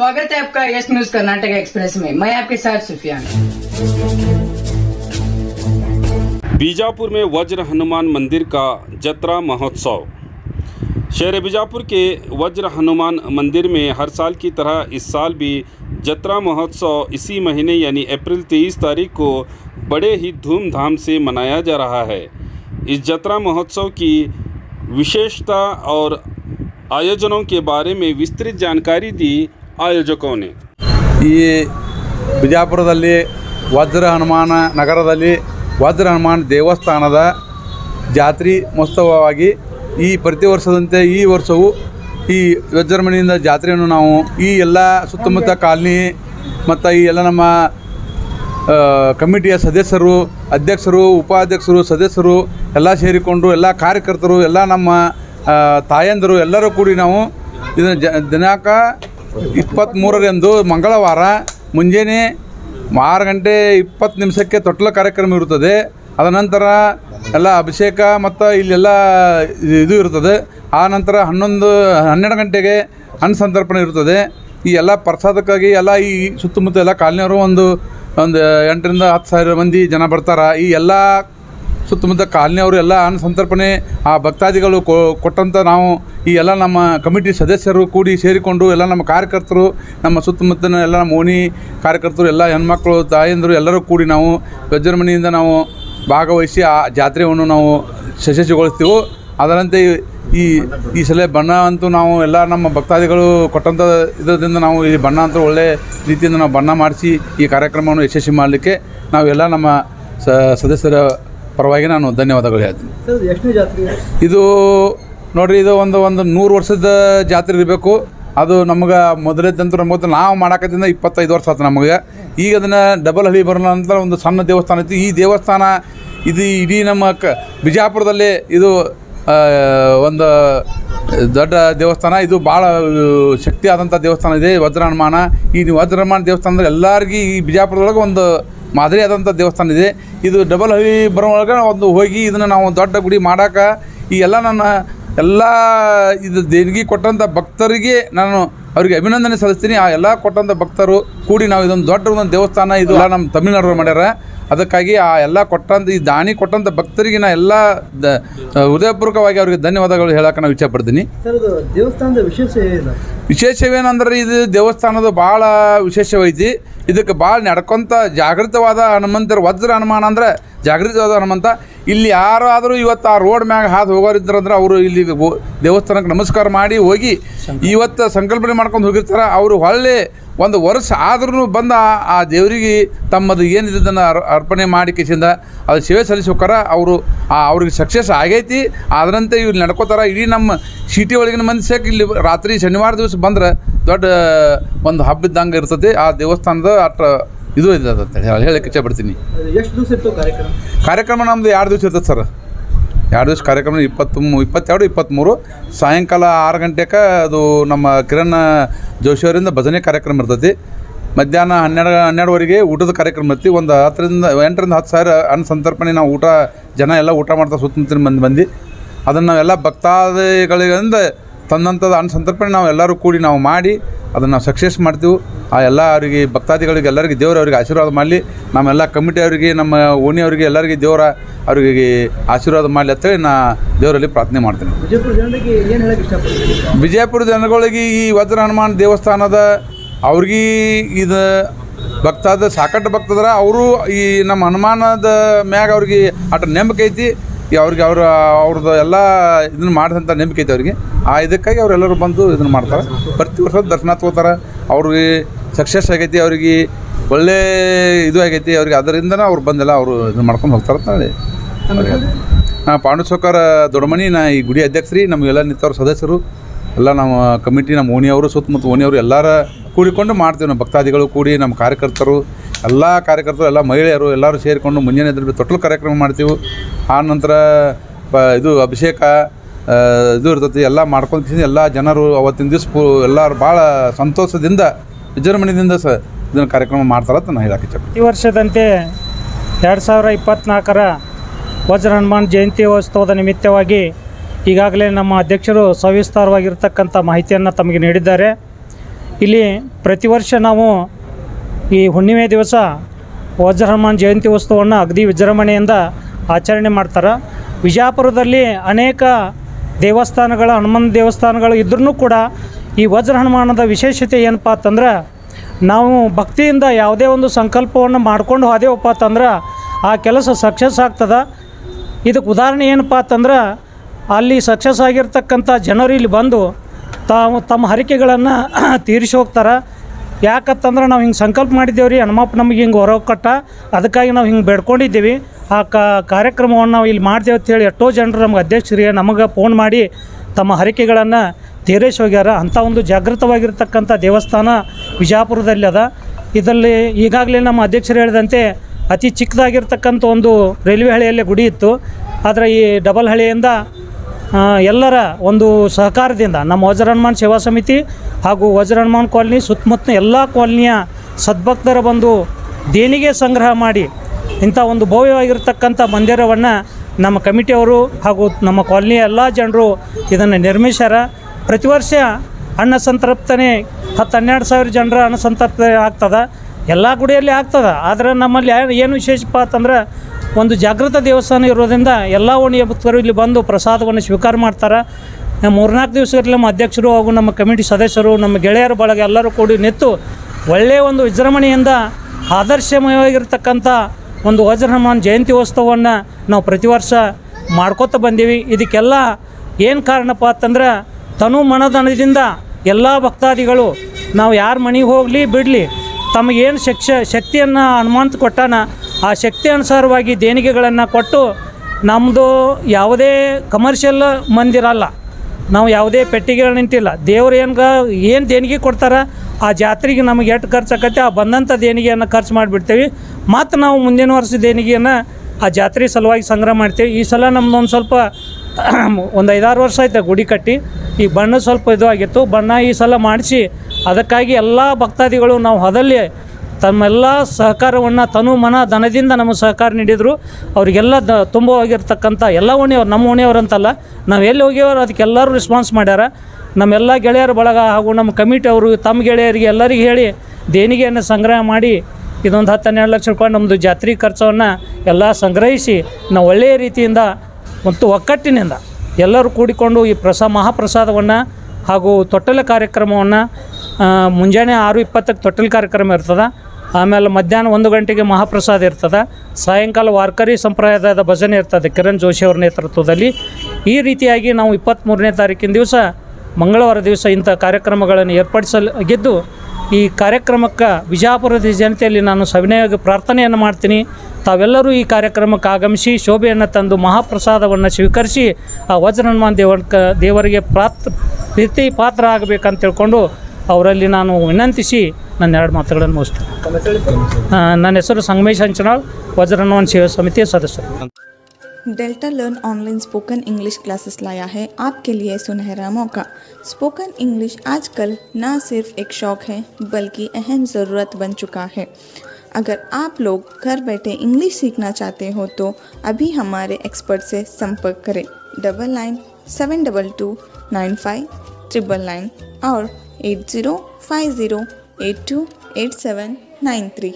स्वागत है आपका यस न्यूज कर्नाटक एक्सप्रेस में मैं आपके साथ सुफियान बीजापुर में वज्र हनुमान मंदिर का जत्रा महोत्सव शहर बीजापुर के वज्र हनुमान मंदिर में हर साल की तरह इस साल भी जत्रा महोत्सव इसी महीने यानी अप्रैल 23 तारीख को बड़े ही धूमधाम से मनाया जा रहा है इस जत्रा महोत्सव की विशेषता और आयोजनों के बारे में विस्तृत जानकारी दी आयोजकों ने ಈ ಬಿಜಾಪುರದಲ್ಲಿ ವಜ್ರ ಹನುಮಾನ ನಗರದಲ್ಲಿ ವಜ್ರ ಹನುಮಾನ್ ದೇವಸ್ಥಾನದ ಜಾತ್ರೆ ಮಹೋತ್ಸವವಾಗಿ ಈ ಪ್ರತಿ ವರ್ಷದಂತೆ ಈ ವರ್ಷವೂ ಈ ವಜ್ರಮಣಿಯಿಂದ ಜಾತ್ರೆಯನ್ನು ನಾವು ಈ ಎಲ್ಲ ಸುತ್ತಮುತ್ತ ಕಾಲನಿ ಮತ್ತು ಈ ಎಲ್ಲ ನಮ್ಮ ಆ, ಕಮಿಟಿಯ ಸದಸ್ಯರು ಅಧ್ಯಕ್ಷರು ಉಪಾಧ್ಯಕ್ಷರು ಸದಸ್ಯರು ಎಲ್ಲ ಸೇರಿಕೊಂಡು ಎಲ್ಲ ಕಾರ್ಯಕರ್ತರು ಎಲ್ಲ ನಮ್ಮ ಆ, ತಾಯಂದಿರು ಎಲ್ಲರೂ ಕೂಡಿ ನಾವು ಇದನ್ನು ಜ ದಿನಾಂಕ ಇಪ್ಪತ್ತ್ಮೂರರಂದು ಮಂಗಳವಾರ ಮುಂಜಾನೆ ಆರು ಗಂಟೆ ಇಪ್ಪತ್ತು ನಿಮಿಷಕ್ಕೆ ತೊಟ್ಲ ಕಾರ್ಯಕ್ರಮ ಇರುತ್ತದೆ ಅದ ನಂತರ ಎಲ್ಲ ಅಭಿಷೇಕ ಮತ್ತು ಇಲ್ಲೆಲ್ಲ ಇದು ಇರುತ್ತದೆ ಆ ನಂತರ ಹನ್ನೊಂದು ಹನ್ನೆರಡು ಗಂಟೆಗೆ ಅನ್ನ ಸಂತರ್ಪಣೆ ಇರುತ್ತದೆ ಈ ಎಲ್ಲ ಪ್ರಸಾದಕ್ಕಾಗಿ ಎಲ್ಲ ಈ ಸುತ್ತಮುತ್ತ ಎಲ್ಲ ಕಾಲನಿಯವರು ಒಂದು ಒಂದು ಎಂಟರಿಂದ ಹತ್ತು ಸಾವಿರ ಮಂದಿ ಜನ ಬರ್ತಾರೆ ಈ ಎಲ್ಲ ಸುತ್ತಮುತ್ತ ಕಾಲನಿಯವರು ಎಲ್ಲ ಅನ್ನ ಸಂತರ್ಪಣೆ ಆ ಭಕ್ತಾದಿಗಳು ಕೊ- ಕೊಟ್ಟಂಥ ನಾವು ಈ ಎಲ್ಲ ನಮ್ಮ ಕಮಿಟಿ ಸದಸ್ಯರು ಕೂಡಿ ಸೇರಿಕೊಂಡು ಎಲ್ಲ ನಮ್ಮ ಕಾರ್ಯಕರ್ತರು ನಮ್ಮ ಸುತ್ತಮುತ್ತಲಿನ ಎಲ್ಲ ನಮ್ಮ ಓಣಿ ಕಾರ್ಯಕರ್ತರು ಎಲ್ಲ ಹೆಣ್ಮಕ್ಳು ತಾಯಂದಿರು ಎಲ್ಲರೂ ಕೂಡಿ ನಾವು ವಜ್ರಮಣಿಯಿಂದ ನಾವು ಭಾಗವಹಿಸಿ ಆ ಜಾತ್ರೆಯನ್ನು ನಾವು ಯಶಸ್ವಿಗೊಳಿಸ್ತೀವಿ ಅದರಂತೆ ಈ ಈ ಸಲ ಬಣ್ಣ ಅಂತೂ ನಾವು ಎಲ್ಲ ನಮ್ಮ ಭಕ್ತಾದಿಗಳು ಕೊಟ್ಟಂಥ ಇದರಿಂದ ನಾವು ಈ ಬಣ್ಣ ಅಂತೂ ಒಳ್ಳೆ ರೀತಿಯಿಂದ ನಾವು ಬಣ್ಣ ಮಾಡಿಸಿ ಈ ಕಾರ್ಯಕ್ರಮವನ್ನು ಯಶಸ್ವಿ ಮಾಡಲಿಕ್ಕೆ ನಾವೆಲ್ಲ ನಮ್ಮ ಸ ಸದಸ್ಯರ ಪರವಾಗಿ ನಾನು ಧನ್ಯವಾದಗಳು ಹೇಳ್ತೀನಿ ಸರ್ ಎಷ್ಟನೇ ಜಾತ್ರೆ ಇದೆ? ಇದು ನೋಡ್ರಿ ಇದು ಒಂದು ಒಂದು ನೂರು ವರ್ಷದ ಜಾತ್ರೆ ಇರಬೇಕು ಅದು ನಮ್ಗೆ ಮೊದಲೇದಂತೂ ನಮ್ಗೆ ಗೊತ್ತು ನಾವು ಮಾಡಾಕತ್ತಿಂದ ಇಪ್ಪತ್ತೈದು ವರ್ಷ ಆಯ್ತು ನಮಗೆ ಈಗ ಅದನ್ನು ಡಬಲ್ ಹಳಿ ಬರೋಣ ಅಂತ ಒಂದು ಸಣ್ಣ ದೇವಸ್ಥಾನ ಐತಿ ಈ ದೇವಸ್ಥಾನ ಇದು ಇಡೀ ನಮ್ಮ ಕ ಬಿಜಾಪುರದಲ್ಲಿ ಇದು ಆ, ಒಂದು ದೊಡ್ಡ ದೇವಸ್ಥಾನ ಇದು ಭಾಳ ಶಕ್ತಿ ಆದಂಥ ದೇವಸ್ಥಾನ ಇದೆ ವಜ್ರ ಹನುಮಾನ ಈ ವಜ್ರ ಹನುಮಾನ ದೇವಸ್ಥಾನದಲ್ಲಿ ಎಲ್ಲರಿಗೂ ಈ ಬಿಜಾಪುರದೊಳಗೆ ಒಂದು ಮಾದರಿ ಆದಂಥ ದೇವಸ್ಥಾನ ಇದೆ ಇದು ಡಬಲ್ ಹಳಿ ಬರೋಳಗೆ ಒಂದು ಹೋಗಿ ಇದನ್ನು ನಾವು ದೊಡ್ಡ ಗುಡಿ ಮಾಡೋಕೆ ಈ ಎಲ್ಲ ನನ್ನ ಎಲ್ಲ ಇದು ದೇಣಿಗೆ ಕೊಟ್ಟಂಥ ಭಕ್ತರಿಗೆ ನಾನು ಅವರಿಗೆ ಅಭಿನಂದನೆ ಸಲ್ಲಿಸ್ತೀನಿ ಆ ಎಲ್ಲ ಕೊಟ್ಟಂಥ ಭಕ್ತರು ಕೂಡಿ ನಾವು ಇದೊಂದು ದೊಡ್ಡ ಒಂದು ದೇವಸ್ಥಾನ ಇದು ಎಲ್ಲ ನಮ್ಮ ತಮಿಳ್ನಾಡವ್ರು ಮಾಡ್ಯಾರ ಅದಕ್ಕಾಗಿ ಆ ಎಲ್ಲ ಕೊಟ್ಟಂಥ ಈ ದಾನಿ ಕೊಟ್ಟಂಥ ಭಕ್ತರಿಗೆ ನಾ ಎಲ್ಲ ದ ಹೃದಯಪೂರ್ವಕವಾಗಿ ಅವರಿಗೆ ಧನ್ಯವಾದಗಳು ಹೇಳಕ್ಕೆ ನಾವು ಇಚ್ಛಪಡ್ತೀನಿ ಸರ್ ಅದು ದೇವಸ್ಥಾನದ ವಿಶೇಷ ಏನಿಲ್ಲ ವಿಶೇಷವೇನಂದ್ರೆ ಇದು ದೇವಸ್ಥಾನದ ಭಾಳ ವಿಶೇಷವೈತಿ ಇದಕ್ಕೆ ಭಾಳ ನಡ್ಕೊಂತ ಜಾಗೃತವಾದ ಹನುಮಂತರ ವಜ್ರ ಹನುಮಾನ ಅಂದ್ರೆ ಜಾಗೃತವಾದ ಹನುಮಂತ ಇಲ್ಲಿ ಯಾರಾದರೂ ಇವತ್ತು ಆ ರೋಡ್ ಮ್ಯಾಗ ಹಾದು ಹೋಗೋರಿದ್ರಂದ್ರೆ ಅವರು ಇಲ್ಲಿ ಹೋ- ದೇವಸ್ಥಾನಕ್ಕೆ ನಮಸ್ಕಾರ ಮಾಡಿ ಹೋಗಿ ಇವತ್ತು ಸಂಕಲ್ಪನೆ ಮಾಡ್ಕೊಂಡು ಹೋಗಿರ್ತಾರೆ ಅವರು ಹೊಳ್ಳಿ ಒಂದು ವರ್ಷ ಆದ್ರೂ ಬಂದ ಆ- ಆ ದೇವರಿಗೆ ತಮ್ಮದು ಏನಿದ್ದನ್ನು ಅರ್ ಅರ್ಪಣೆ ಮಾಡಿ ಕಿಸಿಂದ ಅದು ಸೇವೆ ಸಲ್ಲಿಸ್ಬೇಕಾರ ಅವರು ಆ ಅವ್ರಿಗೆ ಸಕ್ಸಸ್ ಆಗೈತಿ ಅದರಂತೆ ಇವ್ರು ನಡ್ಕೋತಾರೆ ಇಡೀ ನಮ್ಮ ಸಿಟಿ ಒಳಗಿನ ಮಂದಿ ಸೇಕ್ ಇಲ್ಲಿ ರಾತ್ರಿ ಶನಿವಾರ ದಿವಸ ಬಂದ್ರೆ ದೊಡ್ಡ ಒಂದು ಹಬ್ಬದಂಗೆ ಇರ್ತದೆ ಆ ದೇವಸ್ಥಾನದ ಅಟ್ಟ ಇದು ಇದೆ ಅಂತೇಳಿ ಹೇಳಿ ಹೇಳಕ್ಕೆ ಇಚ್ಛಪಡ್ತೀನಿ ಅದು ಎಷ್ಟು ದಿವಸ ಇತ್ತು ಕಾರ್ಯಕ್ರಮ ಕಾರ್ಯಕ್ರಮ ನಮ್ಮದು ಎರಡು ದಿವಸ ಇರ್ತದೆ ಸರ್ ಎರಡು ದಿವಸ ಕಾರ್ಯಕ್ರಮ ಇಪ್ಪತ್ತು ಇಪ್ಪತ್ತೆರಡು ಇಪ್ಪತ್ತ್ಮೂರು ಸಾಯಂಕಾಲ ಆರು ಗಂಟೆಗೆ ಅದು ನಮ್ಮ ಕಿರಣ್ ಜೋಶಿ ಅವರಿಂದ ಭಜನೆ ಕಾರ್ಯಕ್ರಮ ಇರ್ತೈತಿ ಮಧ್ಯಾಹ್ನ ಹನ್ನೆರಡು ಹನ್ನೆರಡುವರೆಗೆ ಊಟದ ಕಾರ್ಯಕ್ರಮ ಇರ್ತಿ ಒಂದು ಹತ್ತರಿಂದ ಎಂಟರಿಂದ ಹತ್ತು ಸಾವಿರ ಅನ್ನ ಸಂತರ್ಪಣೆ ನಾವು ಊಟ ಜನ ಎಲ್ಲ ಊಟ ಮಾಡ್ತಾರೆ ಸುತ್ತಮುತ್ತಲಿನ ಮಂದಿ ಮಂದಿ ಅದನ್ನು ನಾವೆಲ್ಲ ಭಕ್ತಾದಿಗಳಿಂದ ತಂದಂಥದ್ದು ಅನ್ನ ಸಂತರ್ಪಣೆ ನಾವು ಎಲ್ಲರೂ ಕೂಡಿ ನಾವು ಮಾಡಿ ಅದನ್ನು ನಾವು ಸಕ್ಸಸ್ ಮಾಡ್ತೀವಿ ಆ ಎಲ್ಲ ಅವರಿಗೆ ಭಕ್ತಾದಿಗಳಿಗೆ ಎಲ್ಲರಿಗೆ ದೇವರು ಅವರಿಗೆ ಆಶೀರ್ವಾದ ಮಾಡಲಿ ನಮ್ಮೆಲ್ಲ ಕಮಿಟಿ ಅವರಿಗೆ ನಮ್ಮ ಓಣಿಯವರಿಗೆ ಎಲ್ಲರಿಗೆ ದೇವರ ಅವರಿಗೆ ಆಶೀರ್ವಾದ ಮಾಡಲಿ ಅಂತೇಳಿ ನಾ ದೇವರಲ್ಲಿ ಪ್ರಾರ್ಥನೆ ಮಾಡ್ತೀನಿ ವಿಜಯಪುರ ಜನರಿಗೆ ಏನು ಹೇಳಕ್ಕೆ ಇಷ್ಟಪಡ್ತೀನಿ ವಿಜಯಪುರ ಜನಗಳಿಗೆ ಈ ವಜ್ರ ಹನುಮಾನ್ ದೇವಸ್ಥಾನದ ಅವ್ರಿಗೆ ಇದು ಭಕ್ತಾದ ಸಾಕಟ್ಟು ಭಕ್ತದ್ರ ಅವರು ಈ ನಮ್ಮ ಹನುಮಾನದ ಮ್ಯಾಗ ಅವ್ರಿಗೆ ಅಟ ನಂಬಿಕೆ ಐತಿ ಈ ಅವ್ರಿಗೆ ಅವ್ರ ಅವ್ರದ್ದು ಎಲ್ಲ ಇದನ್ನ ಮಾಡಿದಂಥ ನಂಬಿಕೆ ಐತಿ ಅವ್ರಿಗೆ ಆ ಇದಕ್ಕಾಗಿ ಅವರೆಲ್ಲರೂ ಬಂದು ಇದನ್ನ ಮಾಡ್ತಾರೆ ಪ್ರತಿ ವರ್ಷ ದರ್ಶನ ತಗೋತಾರೆ ಅವ್ರಿಗೆ ಸಕ್ಸಸ್ ಆಗೈತಿ ಅವ್ರಿಗೆ ಒಳ್ಳೆ ಇದು ಆಗೈತಿ ಅವ್ರಿಗೆ ಅದರಿಂದನೇ ಅವ್ರು ಬಂದೆಲ್ಲ ಅವರು ಇದನ್ನ ಮಾಡ್ಕೊಂಡು ಹೋಗ್ತಾರೆ ಅಂತ ಹೇಳಿ ಅವ್ರಿಗೆ ನಾ ಪಾಂಡುಸೌಕರ ದೊಡ್ಡಮನಿ ನಾ ಈ ಗುಡಿ ಅಧ್ಯಕ್ಷರಿ ನಮಗೆಲ್ಲ ನಿಂತವ್ರ ಸದಸ್ಯರು ಎಲ್ಲ ನಮ್ಮ ಕಮಿಟಿ ನಮ್ಮ ಓಣಿಯವರು ಸುತ್ತಮುತ್ತ ಓಣಿಯವರು ಎಲ್ಲರ ಕೂಡಿಕೊಂಡು ಮಾಡ್ತೀವಿ ನಮ್ಮ ಭಕ್ತಾದಿಗಳು ಕೂಡಿ ನಮ್ಮ ಕಾರ್ಯಕರ್ತರು ಎಲ್ಲ ಕಾರ್ಯಕರ್ತರು ಎಲ್ಲ ಮಹಿಳೆಯರು ಎಲ್ಲರೂ ಸೇರಿಕೊಂಡು ಮುಂಜಾನೆ ಎದ್ದು ತೊಟ್ಲು ಕಾರ್ಯಕ್ರಮ ಮಾಡ್ತೀವಿ ಆ ನಂತರ ಪ ಇದು ಅಭಿಷೇಕ ಆ, ಇದು ಇರ್ತೈತಿ ಎಲ್ಲ ಮಾಡ್ಕೊಂಡು ಎಲ್ಲ ಜನರು ಅವತ್ತಿನ ದಿವಸ ಪೂ ಎಲ್ಲರೂ ಭಾಳ ಸಂತೋಷದಿಂದ ವಿಜೃಂಭಣೆಯಿಂದ ಸ ಇದನ್ನು ಕಾರ್ಯಕ್ರಮ ಮಾಡ್ತಾರೆ ಅಂತ ನಾನು ಹೇಳಕ್ಕೆ ಇಚ್ಛೆ ಈ ವರ್ಷದಂತೆ ಎರಡು ಸಾವಿರ ಇಪ್ಪತ್ತ್ನಾಲ್ಕರ ವಜ್ರ ಹನುಮಾನ್ ಜಯಂತಿ ಉತ್ಸವದ ನಿಮಿತ್ತವಾಗಿ ಈಗಾಗಲೇ ನಮ್ಮ ಅಧ್ಯಕ್ಷರು ಸವಿಸ್ತಾರವಾಗಿರ್ತಕ್ಕಂಥ ಮಾಹಿತಿಯನ್ನು ತಮಗೆ ನೀಡಿದ್ದಾರೆ ಇಲ್ಲಿ ಪ್ರತಿ ವರ್ಷ ನಾವು ಈ ಹುಣ್ಣಿಮೆ ದಿವಸ ವಜ್ರ ಹನುಮಾನ್ ಜಯಂತಿ ಉತ್ಸವವನ್ನು ಅಗದಿ ವಿಜೃಂಭಣೆಯಿಂದ ಆಚರಣೆ ಮಾಡ್ತಾರೆ ವಿಜಯಪುರದಲ್ಲಿ ಅನೇಕ ದೇವಸ್ಥಾನಗಳು ಹನುಮಾನ್ ದೇವಸ್ಥಾನಗಳು ಇದ್ರೂ ಕೂಡ ಈ ವಜ್ರ ಹನುಮಾನದ ವಿಶೇಷತೆ ಏನಪ್ಪ ಅಂತಂದ್ರೆ ನಾವು ಭಕ್ತಿಯಿಂದ ಯಾವುದೇ ಒಂದು ಸಂಕಲ್ಪವನ್ನು ಮಾಡ್ಕೊಂಡು ಹೋದೇವಪ್ಪ ಅಂತಂದ್ರೆ ಆ ಕೆಲಸ ಸಕ್ಸಸ್ ಆಗ್ತದೆ ಇದಕ್ಕೆ ಉದಾಹರಣೆ ಏನಪ್ಪ ಅಂತಂದ್ರೆ ಅಲ್ಲಿ ಸಕ್ಸಸ್ ಆಗಿರ್ತಕ್ಕಂಥ ಜನರು ಇಲ್ಲಿ ಬಂದು ತಾವು ತಮ್ಮ ಹರಿಕೆಗಳನ್ನು ತೀರಿಸಿ ಹೋಗ್ತಾರೆ ಯಾಕಂತಂದ್ರೆ ನಾವು ಹಿಂಗೆ ಸಂಕಲ್ಪ ಮಾಡಿದ್ದೇವೆ ರೀ ಹನುಮಪ್ಪ ನಮಗೆ ಹಿಂಗೆ ಹೊರ ಕೊಟ್ಟ ಅದಕ್ಕಾಗಿ ನಾವು ಹಿಂಗೆ ಬೇಡ್ಕೊಂಡಿದ್ದೀವಿ ಆ ಕಾರ್ಯಕ್ರಮವನ್ನು ನಾವು ಇಲ್ಲಿ ಮಾಡ್ತೇವೆ ಅಂತೇಳಿ ಎಷ್ಟೋ ಜನರು ನಮ್ಗೆ ಅಧ್ಯಕ್ಷರಿಗೆ ನಮಗೆ ಫೋನ್ ಮಾಡಿ ತಮ್ಮ ಹರಿಕೆಗಳನ್ನು ತೀರಿಸಿ ಹೋಗ್ಯಾರ ಅಂಥ ಒಂದು ಜಾಗೃತವಾಗಿರ್ತಕ್ಕಂಥ ದೇವಸ್ಥಾನ ವಿಜಯಪುರದಲ್ಲಿ ಅದ ಇದರಲ್ಲಿ ಈಗಾಗಲೇ ನಮ್ಮ ಅಧ್ಯಕ್ಷರು ಹೇಳಿದಂತೆ ಅತಿ ಚಿಕ್ಕದಾಗಿರ್ತಕ್ಕಂಥ ಒಂದು ರೈಲ್ವೆ ಹಳಿಯಲ್ಲೇ ಗುಡಿ ಇತ್ತು ಆದರೆ ಈ ಡಬಲ್ ಹಳಿಯಿಂದ ಆ, ಎಲ್ಲರ ಒಂದು ಸಹಕಾರದಿಂದ ನಮ್ಮ ವಜ್ರ ಹನುಮಾನ್ ಸೇವಾ ಸಮಿತಿ ಹಾಗೂ ವಜ್ರ ಹನುಮಾನ್ ಕಾಲನಿ ಸುತ್ತಮುತ್ತ ಎಲ್ಲ ಕಾಲನಿಯ ಸದ್ಭಕ್ತರ ಬಂದು ದೇಣಿಗೆ ಸಂಗ್ರಹ ಮಾಡಿ ಇಂಥ ಒಂದು ಭವ್ಯವಾಗಿರ್ತಕ್ಕಂಥ ಮಂದಿರವನ್ನು ನಮ್ಮ ಕಮಿಟಿಯವರು ಹಾಗೂ ನಮ್ಮ ಕಾಲನಿಯ ಎಲ್ಲ ಜನರು ಇದನ್ನು ನಿರ್ಮಿಸ್ಯಾರ ಪ್ರತಿ ವರ್ಷ ಅನ್ನ ಸಂತೃಪ್ತನೆ ಹತ್ತು ಹನ್ನೆರಡು ಸಾವಿರ ಜನರ ಅನ್ನ ಸಂತೃಪ್ತಿ ಆಗ್ತದೆ ಎಲ್ಲ ಗುಡಿಯಲ್ಲಿ ಆಗ್ತದೆ ಆದರೆ ನಮ್ಮಲ್ಲಿ ಯಾ- ಏನು ವಿಶೇಷಪ್ಪ ಅಂತಂದ್ರೆ ಒಂದು ಜಾಗೃತ ದೇವಸ್ಥಾನ ಇರೋದ್ರಿಂದ ಎಲ್ಲ ಓಣಿಯ ಭಕ್ತರು ಇಲ್ಲಿ ಬಂದು ಪ್ರಸಾದವನ್ನು ಸ್ವೀಕಾರ ಮಾಡ್ತಾರೆ ಮೂರ್ನಾಲ್ಕು ದಿವಸದಲ್ಲಿ ನಮ್ಮ ಅಧ್ಯಕ್ಷರು ಹಾಗೂ ನಮ್ಮ ಕಮಿಟಿ ಸದಸ್ಯರು ನಮ್ಮ ಗೆಳೆಯರ ಬಳಗ ಎಲ್ಲರೂ ಕೂಡಿ ನಿಂತು ಒಳ್ಳೆಯ ಒಂದು ವಿಜೃಂಭಣೆಯಿಂದ ಆದರ್ಶಮಯವಾಗಿರ್ತಕ್ಕಂಥ ಒಂದು ವಜ್ರ ಹನುಮಾನ್ ಜಯಂತಿ ಉತ್ಸವವನ್ನು ನಾವು ಪ್ರತಿ ವರ್ಷ ಮಾಡ್ಕೋತ ಬಂದೀವಿ ಇದಕ್ಕೆಲ್ಲ ಏನು ಕಾರಣಪ್ಪ ಅಂತಂದ್ರೆ ತನು ಮನದನದಿಂದ ಎಲ್ಲ ಭಕ್ತಾದಿಗಳು ನಾವು ಯಾರ ಮನೆಗೆ ಹೋಗಲಿ ಬಿಡಲಿ ತಮಗೇನು ಶಿಕ್ಷ ಶಕ್ತಿಯನ್ನು ಹನುಮಂತ ಕೊಟ್ಟಾನ ಆ ಶಕ್ತಿ ಅನುಸಾರವಾಗಿ ದೇಣಿಗೆಗಳನ್ನು ಕೊಟ್ಟು ನಮ್ಮದು ಯಾವುದೇ ಕಮರ್ಷಿಯಲ್ ಮಂದಿರ ಅಲ್ಲ ನಾವು ಯಾವುದೇ ಪೆಟ್ಟಿಗೆಗಳು ನಿಂತಿಲ್ಲ ದೇವ್ರು ಏನು ಏನು ದೇಣಿಗೆ ಕೊಡ್ತಾರೆ ಆ ಜಾತ್ರೆಗೆ ನಮಗೆ ಎಷ್ಟು ಖರ್ಚು ಆಕೈತೆ ಆ ಬಂದಂಥ ದೇಣಿಗೆಯನ್ನು ಖರ್ಚು ಮಾಡಿಬಿಡ್ತೀವಿ ಮತ್ತು ನಾವು ಮುಂದಿನ ವರ್ಷ ದೇಣಿಗೆಯನ್ನು ಆ ಜಾತ್ರೆ ಸಲುವಾಗಿ ಸಂಗ್ರಹ ಮಾಡ್ತೀವಿ ಈ ಸಲ ನಮ್ದು ಒಂದು ಸ್ವಲ್ಪ ಒಂದು ಐದಾರು ವರ್ಷ ಆಯ್ತು ಗುಡಿ ಕಟ್ಟಿ ಈ ಬಣ್ಣ ಸ್ವಲ್ಪ ಇದು ಆಗಿತ್ತು ಬಣ್ಣ ಈ ಸಲ ಮಾಡಿಸಿ ಅದಕ್ಕಾಗಿ ಎಲ್ಲ ಭಕ್ತಾದಿಗಳು ನಾವು ಹೊದಲ್ಲಿ ತಮ್ಮೆಲ್ಲ ಸಹಕಾರವನ್ನು ತನು ಮನ ಧನದಿಂದ ನಮಗೆ ಸಹಕಾರ ನೀಡಿದರು ಅವರಿಗೆಲ್ಲ ದ ತುಂಬ ಹೋಗಿರ್ತಕ್ಕಂಥ ಎಲ್ಲ ಓಣಿಯವ್ರು ನಮ್ಮ ಓಣಿಯವ್ರು ಅಂತಲ್ಲ ನಾವು ಎಲ್ಲಿ ಹೋಗ್ಯವ್ರು ಅದಕ್ಕೆಲ್ಲರೂ ರೆಸ್ಪಾನ್ಸ್ ಮಾಡ್ಯಾರ ನಮ್ಮೆಲ್ಲ ಗೆಳೆಯರ ಬಳಗ ಹಾಗೂ ನಮ್ಮ ಕಮಿಟಿ ಅವರು ತಮ್ಮ ಗೆಳೆಯರಿಗೆ ಎಲ್ಲರಿಗೆ ಹೇಳಿ ದೇಣಿಗೆಯನ್ನು ಸಂಗ್ರಹ ಮಾಡಿ ಇದೊಂದು ಹತ್ತು ಹನ್ನೆರಡು ಲಕ್ಷ ರೂಪಾಯಿ ನಮ್ಮದು ಜಾತ್ರೆ ಖರ್ಚವನ್ನು ಎಲ್ಲ ಸಂಗ್ರಹಿಸಿ ನಾವು ಒಳ್ಳೆಯ ರೀತಿಯಿಂದ ಮತ್ತು ಒಕ್ಕಟ್ಟಿನಿಂದ ಎಲ್ಲರೂ ಕೂಡಿಕೊಂಡು ಈ ಪ್ರಸಾ ಮಹಾಪ್ರಸಾದವನ್ನು ಹಾಗೂ ತೊಟ್ಟಲ ಕಾರ್ಯಕ್ರಮವನ್ನು ಮುಂಜಾನೆ ಆರು ಇಪ್ಪತ್ತಕ್ಕೆ ತೊಟ್ಟಲ ಕಾರ್ಯಕ್ರಮ ಇರ್ತದೆ ಆಮೇಲೆ ಮಧ್ಯಾಹ್ನ ಒಂದು ಗಂಟೆಗೆ ಮಹಾಪ್ರಸಾದ ಇರ್ತದೆ ಸಾಯಂಕಾಲ ವಾರ್ಕರಿ ಸಂಪ್ರದಾಯದ ಭಜನೆ ಇರ್ತದೆ ಕಿರಣ್ ಜೋಶಿ ಅವ್ರ ನೇತೃತ್ವದಲ್ಲಿ ಈ ರೀತಿಯಾಗಿ ನಾವು ಇಪ್ಪತ್ತ್ಮೂರನೇ ತಾರೀಕಿನ ದಿವಸ ಮಂಗಳವಾರ ದಿವಸ ಇಂಥ ಕಾರ್ಯಕ್ರಮಗಳನ್ನು ಏರ್ಪಡಿಸಲಾಗಿದ್ದು ಈ ಕಾರ್ಯಕ್ರಮಕ್ಕೆ ವಿಜಯಪುರದ ಜನತೆಯಲ್ಲಿ ನಾನು ಸವಿನಯವಾಗಿ ಪ್ರಾರ್ಥನೆಯನ್ನು ಮಾಡ್ತೀನಿ ತಾವೆಲ್ಲರೂ ಈ ಕಾರ್ಯಕ್ರಮಕ್ಕೆ ಆಗಮಿಸಿ ಶೋಭೆಯನ್ನು ತಂದು ಮಹಾಪ್ರಸಾದವನ್ನು ಸ್ವೀಕರಿಸಿ ಆ ವಜ್ರ ಹನುಮಾನ್ ದೇವರ ಕ ದೇವರಿಗೆ ಪ್ರಾತ್ ಪ್ರೀತಿ ಪಾತ್ರ ಆಗಬೇಕಂತ ತಿಳ್ಕೊಂಡು ಅವರಲ್ಲಿ ನಾನು ವಿನಂತಿಸಿ ನನ್ನ ಎರಡು ಮಾತುಗಳನ್ನು ಮುಗಿಸ್ತೇನೆ ತಮ್ಮ ಹೆಸರು ಹೇಳಿ ಸರ್. ಆ, ನನ್ನ ಹೆಸರು ಸಂಗಮೇಶ್ ಹಂಚನಾಳ್ ವಜ್ರ ಹನುಮಾನ್ ಸೇವಾ ಸಮಿತಿಯ ಸದಸ್ಯರು Delta learn online spoken English classes लाया है आपके लिए सुनहरा मौका स्पोकन इंग्लिश आजकल न सिर्फ एक शौक है बल्कि अहम ज़रूरत बन चुका है अगर आप लोग घर बैठे इंग्लिश सीखना चाहते हो तो अभी हमारे एक्सपर्ट से संपर्क करें double nine seven double two nine five triple nine और eight zero five zero eight two eight seven nine three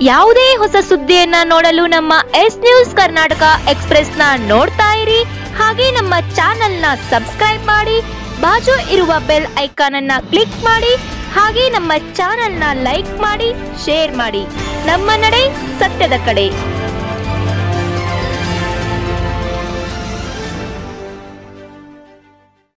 ಯಾವುದೇ ಹೊಸ ಸುದ್ದಿಯನ್ನ ನೋಡಲು ನಮ್ಮ ಎಸ್ ನ್ಯೂಸ್ ಕರ್ನಾಟಕ ಎಕ್ಸ್ಪ್ರೆಸ್ನ ನೋಡ್ತಾ ಇರಿ ಹಾಗೆ ನಮ್ಮ ಚಾನೆಲ್ನ ಸಬ್ಸ್ಕ್ರೈಬ್ ಮಾಡಿ ಬಾಜು ಇರುವ ಬೆಲ್ ಐಕಾನ್ ಅನ್ನ ಕ್ಲಿಕ್ ಮಾಡಿ ಹಾಗೆ ನಮ್ಮ ಚಾನೆಲ್ನ ಲೈಕ್ ಮಾಡಿ ಶೇರ್ ಮಾಡಿ ನಮ್ಮ ನಡೆ ಸತ್ಯದ ಕಡೆ